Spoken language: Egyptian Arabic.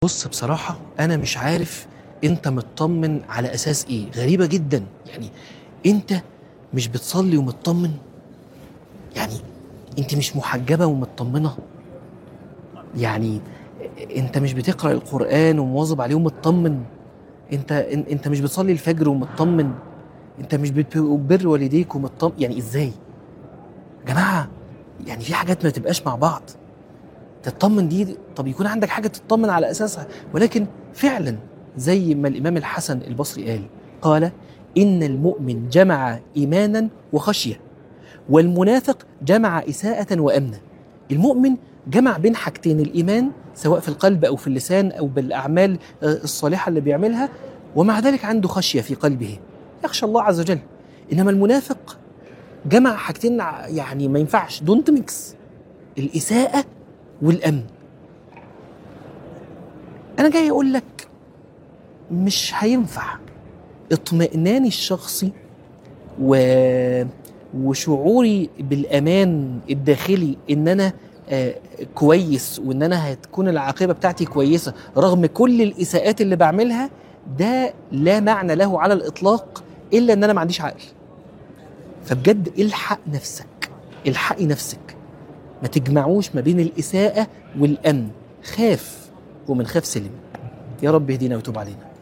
بص بصراحة أنا مش عارف أنت مطمن على أساس إيه غريبة جدا يعني أنت مش بتصلي ومطمن يعني أنت مش محجبة ومطمنة يعني أنت مش بتقرأ القرآن ومواظب عليه ومطمن أنت أن- أنت مش بتصلي الفجر ومطمن أنت مش بتبر والديك ومطمن يعني إزاي يا جماعة يعني في حاجات ما تبقاش مع بعض تطمن دي طب يكون عندك حاجه تطمن على اساسها ولكن فعلا زي ما الامام الحسن البصري قال قال ان المؤمن جمع ايمانا وخشيه والمنافق جمع اساءه وامنا المؤمن جمع بين حاجتين الايمان سواء في القلب او في اللسان او بالاعمال آه، الصالحه اللي بيعملها ومع ذلك عنده خشيه في قلبه يخشى الله عز وجل انما المنافق جمع حاجتين ع- يعني ما ينفعش دونت ميكس الاساءه والامن انا جاي اقول لك مش هينفع اطمئناني الشخصي و... وشعوري بالامان الداخلي ان انا آه كويس وان انا هتكون العاقبه بتاعتي كويسه رغم كل الاساءات اللي بعملها ده لا معنى له على الاطلاق الا ان انا ما عنديش عقل فبجد الحق نفسك الحقي نفسك ما تجمعوش ما بين الإساءة والأمن خاف ومن خاف سلم يا رب يهدينا ويتوب علينا